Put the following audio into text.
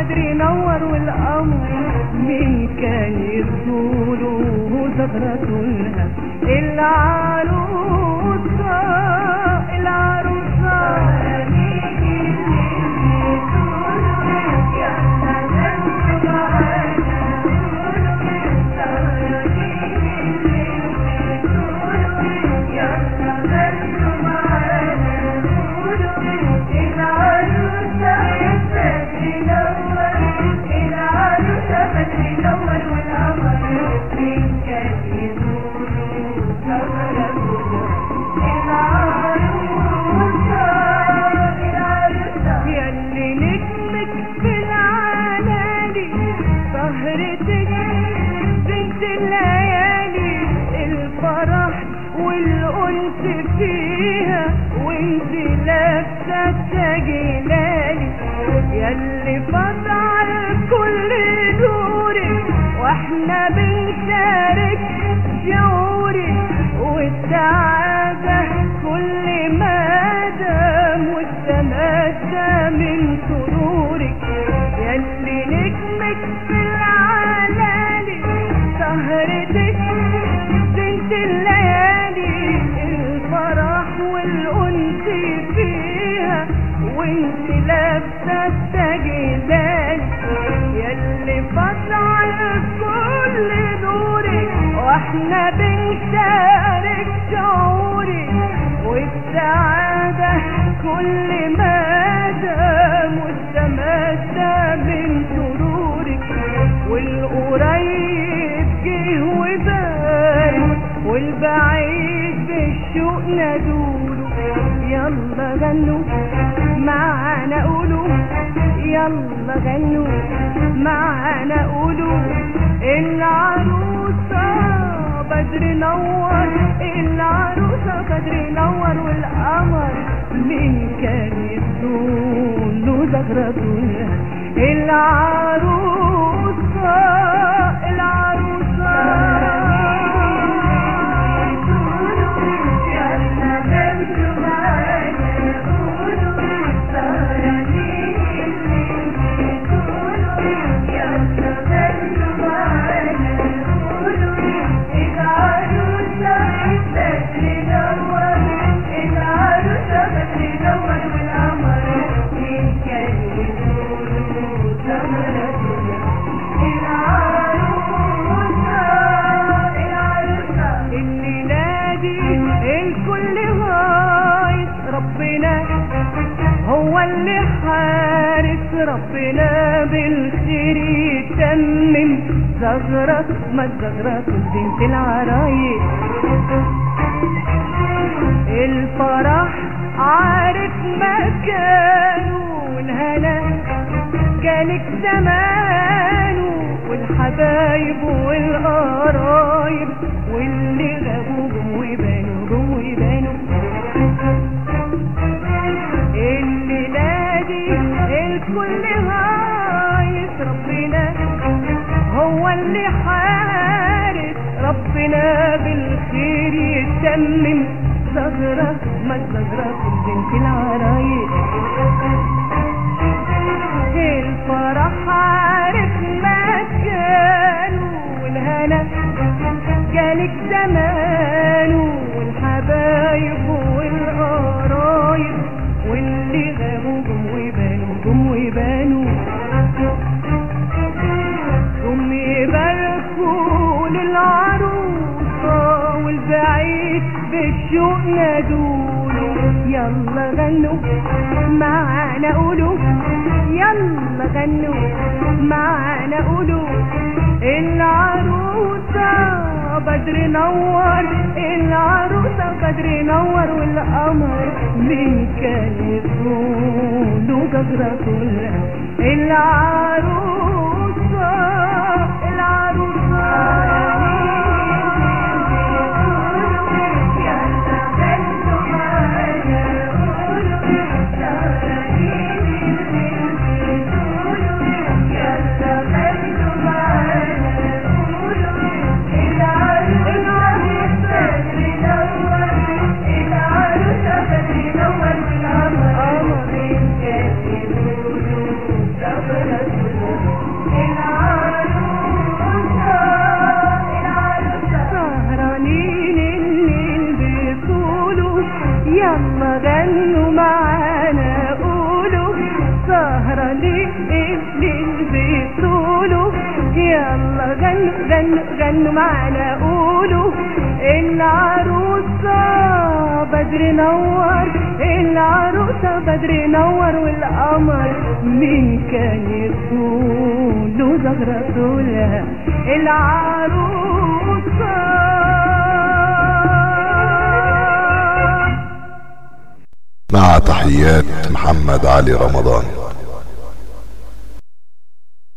بدري نور والقمر مين كان يزوره زغرة لها العروسة العروسة ياللي نجمك في العلالي سهرتك بنت الليالي الفرح والأنس فيها وانت لابسة جلالي ياللي فضع كل نورك واحنا بنشارك شعورك والسعادة كل ما دام والتماسى من سرورك ياللي نجمك في العلالي سهرتك بنت الليالي الفرح والأنس فيها وانت لابسة التجدال ياللي فضع كل نورك واحنا بنشارك شعورك والسعادة كل ما دام والتماسى من سرورك والقريب جه وبان والبعيد بالشوق ندوله يلا غنوا معانا قولوا يلا غنوا معانا قولوا العروسة بدر نور العروسة بدر نور والقمر مين كان يسونه زغرة العروسة اللي نادي الكل غاية ربنا هو اللي حارس ربنا بالخير يتمم زغرة ما زغرة بنت العرايس الفرح عارف مكانه والهنا جالك زمانه والحبايب والقرايب واللي غابوا جم ويبانوا جم ويبانوا اللي نادي الكل هايس ربنا هو اللي حارس ربنا بالخير يتمم زغرة ما زغرة بنت العرايس الفرح عارف مكانه والهنا جالك زمانه والحبايب والقرايب واللي غابوا جم ويبانوا جم ويبانوا جم يباركوا للعروسة والبعيد بالشوق نادوله يلا غنوا معانا قولوا يلا غنوا معانا قولوا العروسة بدر نور العروسة بدر نور والقمر مين كان يصونه جزرة كلها العروسة غنوا معنا قولوا العروسة بدر نور العروسة بدر نور والقمر مين كان يقولوا زهرة طولها العروسة مع تحيات محمد علي رمضان